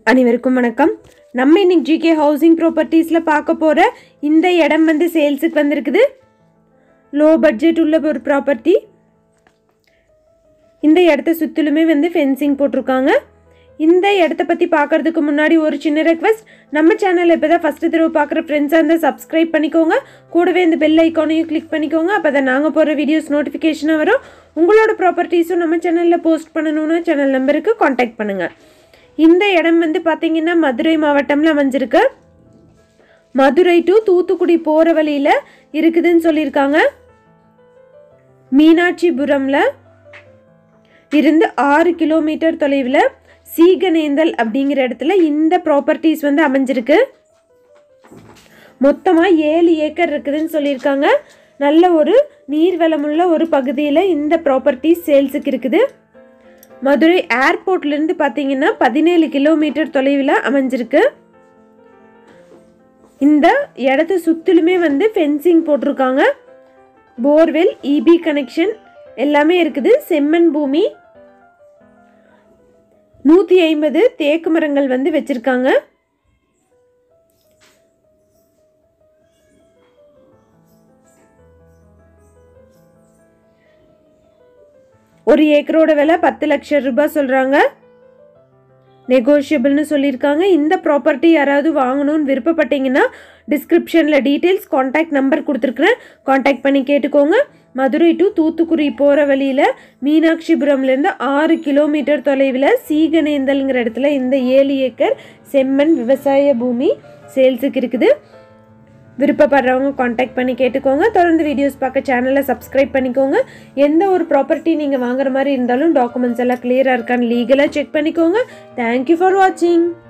அனைவருக்கும் வணக்கம் நம்ம இன்னைக்கு ஜிகே ஹவுசிங் ப்ராப்பர்ட்டிஸில் பார்க்க போகிற இந்த இடம் வந்து சேல்ஸுக்கு வந்திருக்குது லோ பட்ஜெட் உள்ள ஒரு ப்ராப்பர்ட்டி இந்த இடத்த சுற்றிலுமே வந்து ஃபென்சிங் போட்டிருக்காங்க இந்த இடத்த பற்றி பார்க்கறதுக்கு முன்னாடி ஒரு சின்ன ரெக்வஸ்ட் நம்ம சேனலில் இப்போ தான் ஃபஸ்ட்டு தடவை பார்க்குற ஃப்ரெண்ட்ஸாக இருந்தால் சப்ஸ்கிரைப் பண்ணிக்கோங்க கூடவே இந்த பெல் ஐக்கானையும் கிளிக் பண்ணிக்கோங்க அப்போ தான் நாங்கள் போகிற வீடியோஸ் நோட்டிஃபிகேஷனாக வரும் உங்களோட ப்ராப்பர்ட்டிஸும் நம்ம சேனலில் போஸ்ட் பண்ணணும்னா சேனல் நம்பருக்கு காண்டாக்ட் பண்ணுங்கள் இந்த இடம் வந்து பார்த்தீங்கன்னா மதுரை மாவட்டம்ல அமைஞ்சிருக்கு மதுரை டு தூத்துக்குடி போகிற வழியில் இருக்குதுன்னு சொல்லியிருக்காங்க மீனாட்சிபுரம்ல இருந்து ஆறு கிலோமீட்டர் தொலைவில் சீகனேந்தல் அப்படிங்கிற இடத்துல இந்த ப்ராப்பர்ட்டிஸ் வந்து அமைஞ்சிருக்கு மொத்தமாக ஏழு ஏக்கர் இருக்குதுன்னு சொல்லியிருக்காங்க நல்ல ஒரு நீர்வளமுள்ள ஒரு பகுதியில் இந்த ப்ராப்பர்ட்டிஸ் சேல்ஸுக்கு இருக்குது மதுரை ஏர்போர்ட்லேருந்து பார்த்தீங்கன்னா பதினேழு கிலோமீட்டர் தொலைவில் அமைஞ்சிருக்கு இந்த இடத்த சுற்றிலுமே வந்து ஃபென்சிங் போட்டிருக்காங்க போர்வெல் இபி கனெக்ஷன் எல்லாமே இருக்குது செம்மண் பூமி நூற்றி ஐம்பது தேக்கு மரங்கள் வந்து வச்சுருக்காங்க ஒரு ஏக்கரோட விலை பத்து லட்சம் ரூபாய் சொல்கிறாங்க நெகோஷியபிள்னு சொல்லியிருக்காங்க இந்த ப்ராப்பர்ட்டி யாராவது வாங்கணும்னு விருப்பப்பட்டீங்கன்னா டிஸ்கிரிப்ஷனில் டீட்டெயில்ஸ் காண்டாக்ட் நம்பர் கொடுத்துருக்குறேன் காண்டாக்ட் பண்ணி கேட்டுக்கோங்க மதுரை டு தூத்துக்குடி போகிற வழியில் மீனாட்சிபுரம்லேருந்து ஆறு கிலோமீட்டர் தொலைவில் சீகனேந்தல்ங்கிற இடத்துல இந்த ஏழு ஏக்கர் செம்மண் விவசாய பூமி சேல்ஸுக்கு இருக்குது விருப்பப்படுறவங்க காண்டாக்ட் பண்ணி கேட்டுக்கோங்க தொடர்ந்து வீடியோஸ் பார்க்க சேனலை சப்ஸ்கிரைப் பண்ணிக்கோங்க எந்த ஒரு ப்ராப்பர்ட்டி நீங்கள் வாங்குற மாதிரி இருந்தாலும் டாக்குமெண்ட்ஸ் எல்லாம் கிளியராக இருக்கான்னு லீகலாக செக் பண்ணிக்கோங்க தேங்க்யூ ஃபார் வாட்சிங்